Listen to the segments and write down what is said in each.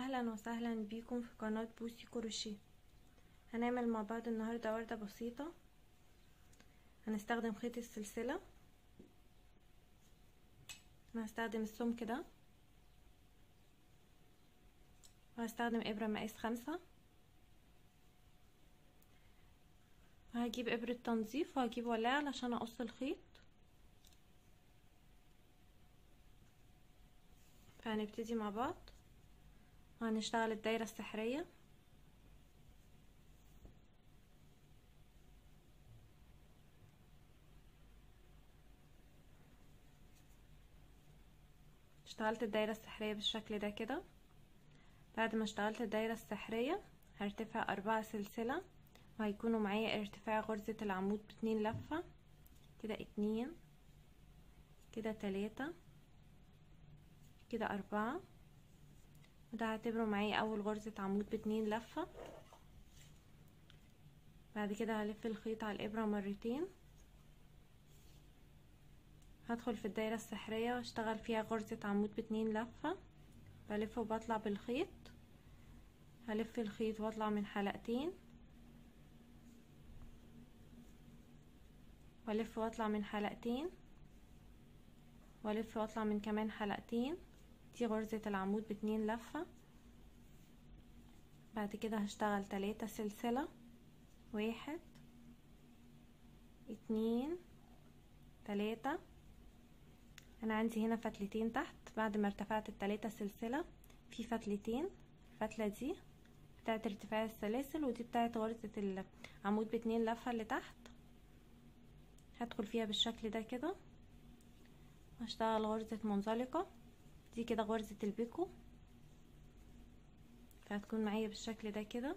اهلا وسهلا بيكم في قناة بوسي كروشيه هنعمل مع بعض النهاردة وردة بسيطة هنستخدم خيط السلسلة انا هستخدم السمك ده وهستخدم ابرة مقاس خمسة وهجيب ابرة تنظيف وهجيب ولاعة علشان اقص الخيط فهنبتدي مع بعض وهنشتغل الدايرة السحرية اشتغلت الدايرة السحرية بالشكل ده كده بعد ما اشتغلت الدايرة السحرية هرتفع أربعة سلسلة وهيكونوا معايا ارتفاع غرزة العمود باتنين لفة كده اتنين كده تلاتة كده أربعة وده هعتبره معايا أول غرزة عمود باتنين لفة بعد كده هلف الخيط على الإبرة مرتين هدخل في الدايرة السحرية واشتغل فيها غرزة عمود باتنين لفة بلف وبطلع بالخيط هلف الخيط واطلع من حلقتين والف واطلع من حلقتين والف واطلع من كمان حلقتين دي غرزة العمود باتنين لفة بعد كده هشتغل تلاتة سلسلة واحد اتنين تلاتة انا عندي هنا فتلتين تحت بعد ما ارتفعت التلاتة سلسلة في فتلتين الفتلة دي بتاعت ارتفاع السلاسل ودي بتاعت غرزة العمود باتنين لفة اللي تحت هدخل فيها بالشكل ده كده هشتغل غرزة منزلقة دي كده غرزة البيكو فهتكون معايا بالشكل ده كده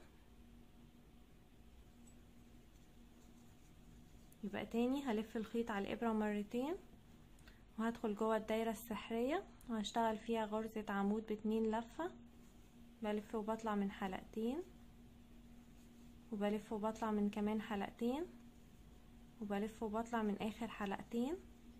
يبقى تاني هلف الخيط على الابرة مرتين وهدخل جوه الدايرة السحرية وهشتغل فيها غرزة عمود باتنين لفة بلف وبطلع من حلقتين وبلف وبطلع من كمان حلقتين وبلف وبطلع من اخر حلقتين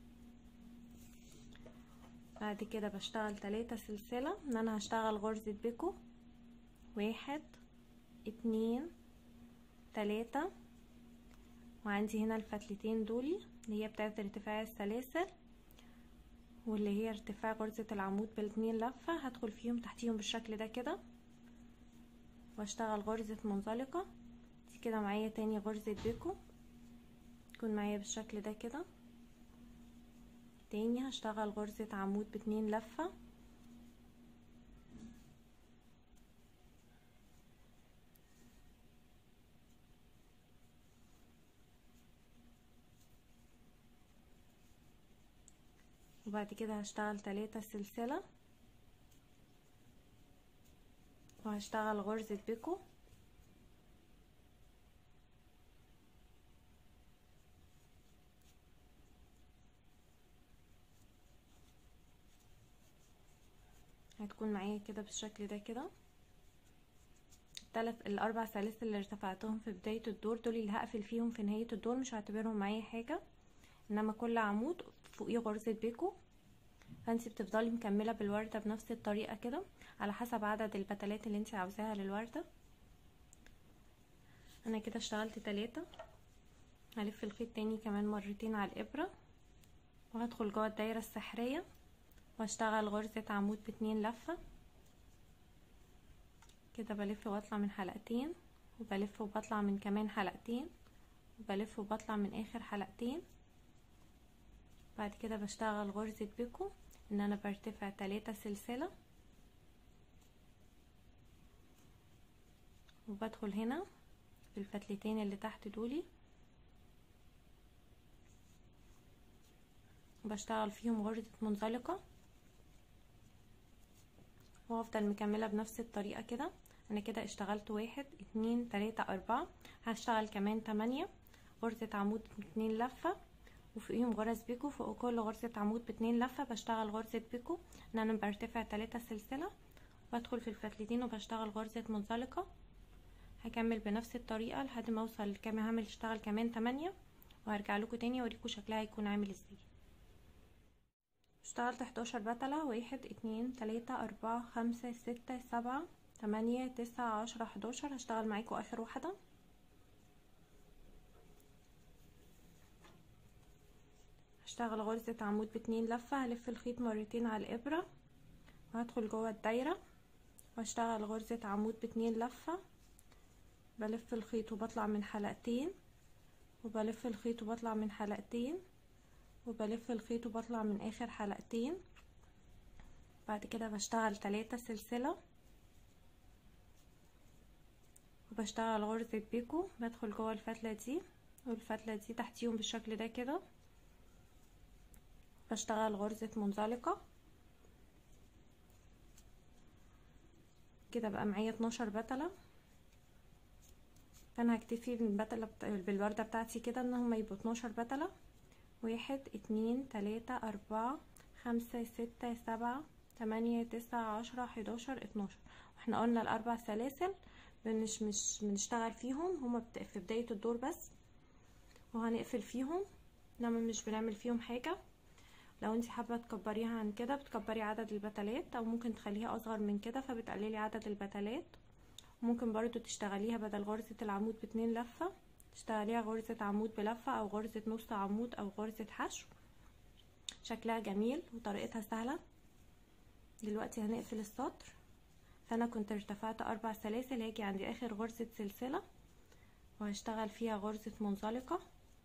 بعد كده بشتغل تلاتة سلسلة ان انا هشتغل غرزة بيكو واحد اتنين تلاتة وعندي هنا الفتلتين دولي اللي هي بتاعت ارتفاع السلاسل واللي هي ارتفاع غرزة العمود بالاتنين لفة هدخل فيهم تحتيهم بالشكل ده كده واشتغل غرزة منزلقة دي كده معايا تاني غرزة بيكو تكون معايا بالشكل ده كده تاني هشتغل غرزة عمود باتنين لفة وبعد كده هشتغل تلاتة سلسلة وهشتغل غرزة بيكو هتكون معايا كده بالشكل ده كده التلات الاربع سلاسل اللي ارتفعتهم في بداية الدور دول اللي هقفل فيهم في نهاية الدور مش هعتبرهم معايا حاجة انما كل عمود فوقيه غرزة بيكو فانت بتفضلي مكملة بالوردة بنفس الطريقة كده على حسب عدد البتلات اللي انت عاوزاها للوردة انا كده اشتغلت تلاتة هلف الخيط تاني كمان مرتين على الابرة وهدخل جوه الدايرة السحرية واشتغل غرزة عمود باتنين لفة كده بلف واطلع من حلقتين وبلف وبطلع من كمان حلقتين وبلف وبطلع من اخر حلقتين بعد كده بشتغل غرزة بيكو ان انا برتفع تلاتة سلسلة وبدخل هنا في الفتلتين اللي تحت دولي بشتغل فيهم غرزة منزلقة وهفضل مكملة بنفس الطريقة كده انا كده اشتغلت واحد اتنين تلاتة اربعة هشتغل كمان تمانية غرزة عمود باتنين لفة وفوقيهم غرز بيكو فوق كل غرزة عمود باتنين لفة بشتغل غرزة بيكو ان انا برتفع تلاتة سلسلة بدخل في الفتلتين وبشتغل غرزة منزلقة هكمل بنفس الطريقة لحد ما اوصل كام هعمل اشتغل كمان تمانية وهرجع لكم تاني اوريكم شكلها هيكون عامل ازاي اشتغلت حداشر بتلة واحد اتنين تلاتة اربعة خمسة ستة سبعة تمانية تسعة عشرة حداشر هشتغل معاكم اخر واحدة هشتغل غرزة عمود باتنين لفة هلف الخيط مرتين على الابرة وهدخل جوه الدايرة واشتغل غرزة عمود باتنين لفة بلف الخيط وبطلع من حلقتين وبلف الخيط وبطلع من حلقتين وبلف الخيط وبطلع من اخر حلقتين بعد كده بشتغل تلاتة سلسلة وبشتغل غرزة بيكو بدخل جوه الفتلة دي والفتلة دي تحتيهم بالشكل ده كده بشتغل غرزة منزلقة كده بقى معايا اتناشر بتلة فانا هكتفي بالبتلة بالوردة بتاعتي كده ان هما يبقوا اتناشر بتلة واحد اتنين تلاتة اربعة خمسة ستة سبعة تمانية تسعة عشرة حداشر اتناشر واحنا قلنا الاربع سلاسل مش مش بنشتغل فيهم هما في بداية الدور بس وهنقفل فيهم انما مش بنعمل فيهم حاجة لو انت حابة تكبريها عن كده بتكبري عدد البتلات او ممكن تخليها اصغر من كده فبتقللي عدد البتلات ممكن برضو تشتغليها بدل غرزة العمود باتنين لفة تشتغليها غرزة عمود بلفة او غرزة نص عمود او غرزة حشو شكلها جميل وطريقتها سهلة دلوقتي هنقفل السطر فانا كنت ارتفعت اربع سلاسل هاجي عند اخر غرزة سلسلة وهشتغل فيها غرزة منزلقة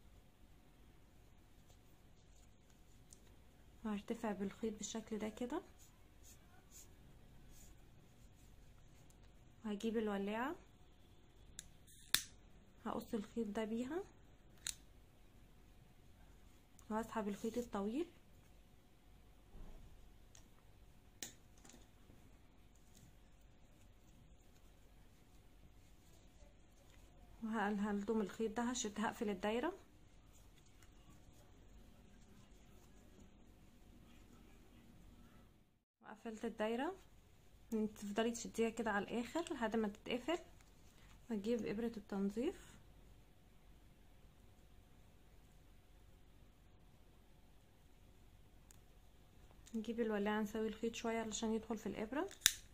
وهرتفع بالخيط بالشكل ده كده وهجيب الولاعة هقص الخيط ده بيها وهسحب الخيط الطويل وهلضم الخيط ده هشد هقفل الدايره وقفلت الدايره تفضلي تشديها كده على الاخر لحد ما تتقفل واجيب ابره التنظيف نجيب الولاعه نسوي الخيط شويه علشان يدخل في الابره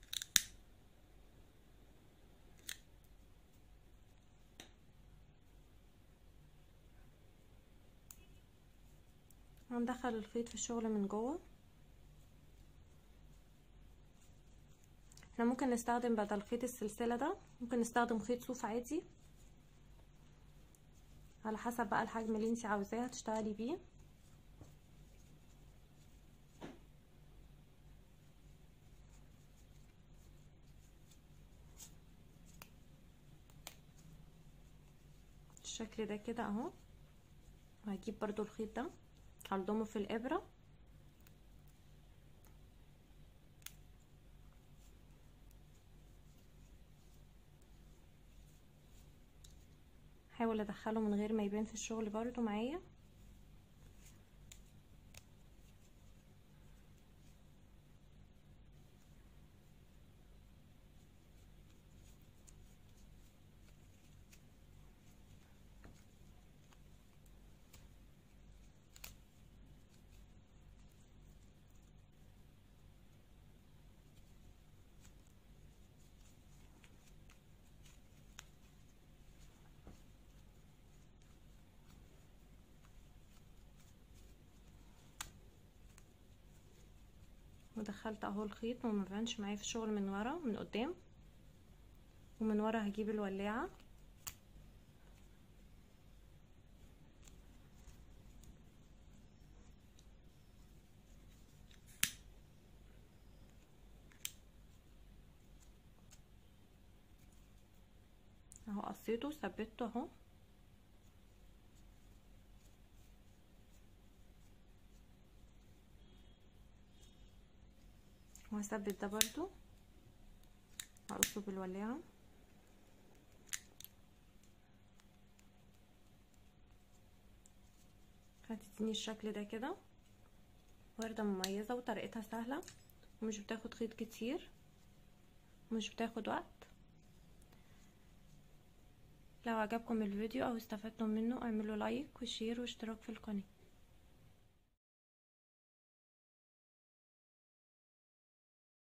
هندخل الخيط في الشغل من جوه احنا ممكن نستخدم بدل خيط السلسله ده ممكن نستخدم خيط صوف عادي على حسب بقى الحجم اللي انت عاوزاه تشتغلي بيه بالشكل ده كده اهو وهجيب برضو الخيط ده هلضمه في الابره هحاول ادخله من غير ما يبان في الشغل برضو معايا ودخلت اهو الخيط وما بانش معايا في الشغل من ورا من قدام ومن ورا هجيب الولاعه اهو قصيته ثبته اهو وهثبت ده برضو هقصه بالولاعة هتديني الشكل ده كده وردة مميزة وطريقتها سهلة ومش بتاخد خيط كتير ومش بتاخد وقت لو عجبكم الفيديو او استفدتم منه اعملوا لايك وشير واشتراك في القناه